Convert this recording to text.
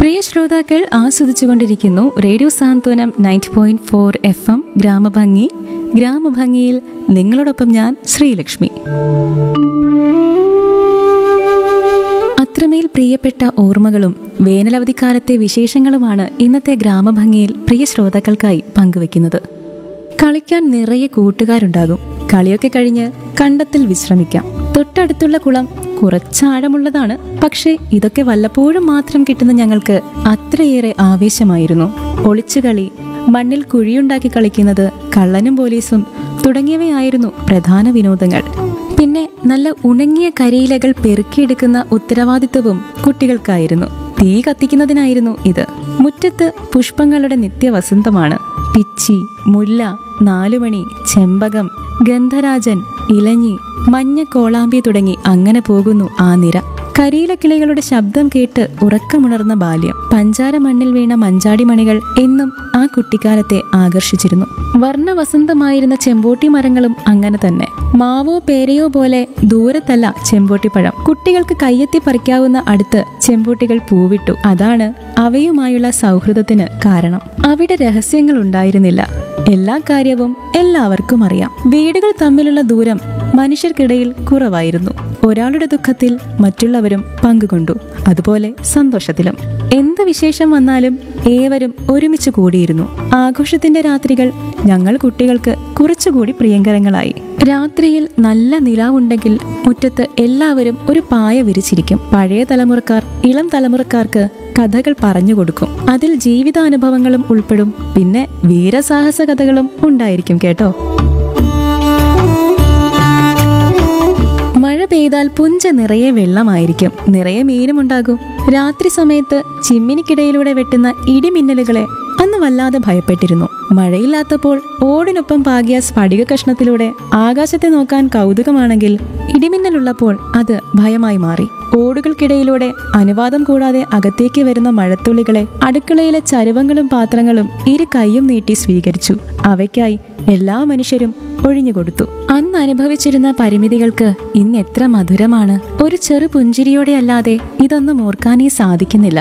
പ്രിയ ശ്രോതാക്കൾ ആസ്വദിച്ചുകൊണ്ടിരിക്കുന്നു radio Santhwanam ninety point four FM എം ഗ്രാമഭംഗി ഗ്രാമഭംഗിയിൽ നിങ്ങളോടൊപ്പം ഞാൻ ശ്രീലക്ഷ്മി അത്രമേൽ പ്രിയപ്പെട്ട ഓർമ്മകളും വേനലവധിക്കാലത്തെ വിശേഷങ്ങളുമാണ് ഇന്നത്തെ ഗ്രാമഭംഗിയിൽ പ്രിയ ശ്രോതാക്കൾക്കായി പങ്കുവെക്കുന്നത് കളിക്കാൻ നിറയെ കൂട്ടുകാരുണ്ടാകും കളിയൊക്കെ കഴിഞ്ഞ് കണ്ടത്തിൽ വിശ്രമിക്കാം തൊട്ടടുത്തുള്ള കുളം കുറച്ചാഴമുള്ളതാണ് പക്ഷേ ഇതൊക്കെ വല്ലപ്പോഴും മാത്രം കിട്ടുന്ന ഞങ്ങൾക്ക് അത്രയേറെ ആവേശമായിരുന്നു ഒളിച്ചുകളി മണ്ണിൽ കുഴിയുണ്ടാക്കി കളിക്കുന്നത് കള്ളനും പോലീസും തുടങ്ങിയവയായിരുന്നു പ്രധാന വിനോദങ്ങൾ പിന്നെ നല്ല ഉണങ്ങിയ കരിയിലകൾ പെറുക്കിയെടുക്കുന്ന ഉത്തരവാദിത്വവും കുട്ടികൾക്കായിരുന്നു തീ കത്തിക്കുന്നതിനായിരുന്നു ഇത് മുറ്റത്ത് പുഷ്പങ്ങളുടെ നിത്യവസന്തമാണ് പിച്ചി മുല്ല നാലുമണി ചെമ്പകം ഗന്ധരാജൻ ഇലഞ്ഞി മഞ്ഞ കോളാമ്പി തുടങ്ങി അങ്ങനെ പോകുന്നു ആ നിര കരിയിലക്കിളികളുടെ ശബ്ദം കേട്ട് ഉറക്കമുണർന്ന ബാല്യം പഞ്ചാര മണ്ണിൽ വീണ മഞ്ചാടി മണികൾ എന്നും ആ കുട്ടിക്കാലത്തെ ആകർഷിച്ചിരുന്നു വർണ്ണവസന്തമായിരുന്ന ചെമ്പോട്ടി മരങ്ങളും അങ്ങനെ തന്നെ മാവോ പേരയോ പോലെ ദൂരത്തല്ല ചെമ്പോട്ടിപ്പഴം കുട്ടികൾക്ക് കയ്യെത്തി പറിക്കാവുന്ന അടുത്ത് ചെമ്പോട്ടികൾ പൂവിട്ടു അതാണ് അവയുമായുള്ള സൗഹൃദത്തിന് കാരണം അവിടെ രഹസ്യങ്ങൾ ഉണ്ടായിരുന്നില്ല എല്ലാ കാര്യവും എല്ലാവർക്കും അറിയാം വീടുകൾ തമ്മിലുള്ള ദൂരം മനുഷ്യർക്കിടയിൽ കുറവായിരുന്നു ഒരാളുടെ ദുഃഖത്തിൽ മറ്റുള്ളവരും പങ്കുകൊണ്ടു അതുപോലെ സന്തോഷത്തിലും എന്ത് വിശേഷം വന്നാലും ഏവരും ഒരുമിച്ച് കൂടിയിരുന്നു ആഘോഷത്തിന്റെ രാത്രികൾ ഞങ്ങൾ കുട്ടികൾക്ക് കുറച്ചുകൂടി പ്രിയങ്കരങ്ങളായി രാത്രിയിൽ നല്ല നിലാവുണ്ടെങ്കിൽ മുറ്റത്ത് എല്ലാവരും ഒരു പായ വിരിച്ചിരിക്കും പഴയ തലമുറക്കാർ ഇളം തലമുറക്കാർക്ക് കഥകൾ പറഞ്ഞു കൊടുക്കും അതിൽ ജീവിതാനുഭവങ്ങളും ഉൾപ്പെടും പിന്നെ വീരസാഹസ കഥകളും ഉണ്ടായിരിക്കും കേട്ടോ മഴ പെയ്താൽ പുഞ്ച നിറയെ വെള്ളമായിരിക്കും നിറയെ മീനും ഉണ്ടാകും രാത്രി സമയത്ത് ചിമ്മിനിക്കിടയിലൂടെ വെട്ടുന്ന ഇടിമിന്നലുകളെ അന്ന് വല്ലാതെ ഭയപ്പെട്ടിരുന്നു മഴയില്ലാത്തപ്പോൾ ഓടിനൊപ്പം പാകിയ സ്ഫടിക കഷ്ണത്തിലൂടെ ആകാശത്തെ നോക്കാൻ കൗതുകമാണെങ്കിൽ ഇടിമിന്നലുള്ളപ്പോൾ അത് ഭയമായി മാറി ഓടുകൾക്കിടയിലൂടെ അനുവാദം കൂടാതെ അകത്തേക്ക് വരുന്ന മഴത്തുള്ളികളെ അടുക്കളയിലെ ചരുവങ്ങളും പാത്രങ്ങളും ഇരു കൈയും നീട്ടി സ്വീകരിച്ചു അവയ്ക്കായി എല്ലാ മനുഷ്യരും ഒഴിഞ്ഞുകൊടുത്തു അന്ന് അനുഭവിച്ചിരുന്ന പരിമിതികൾക്ക് ഇന്ന് എത്ര മധുരമാണ് ഒരു ചെറു പുഞ്ചിരിയോടെ അല്ലാതെ ഇതൊന്നും ഓർക്കാനേ സാധിക്കുന്നില്ല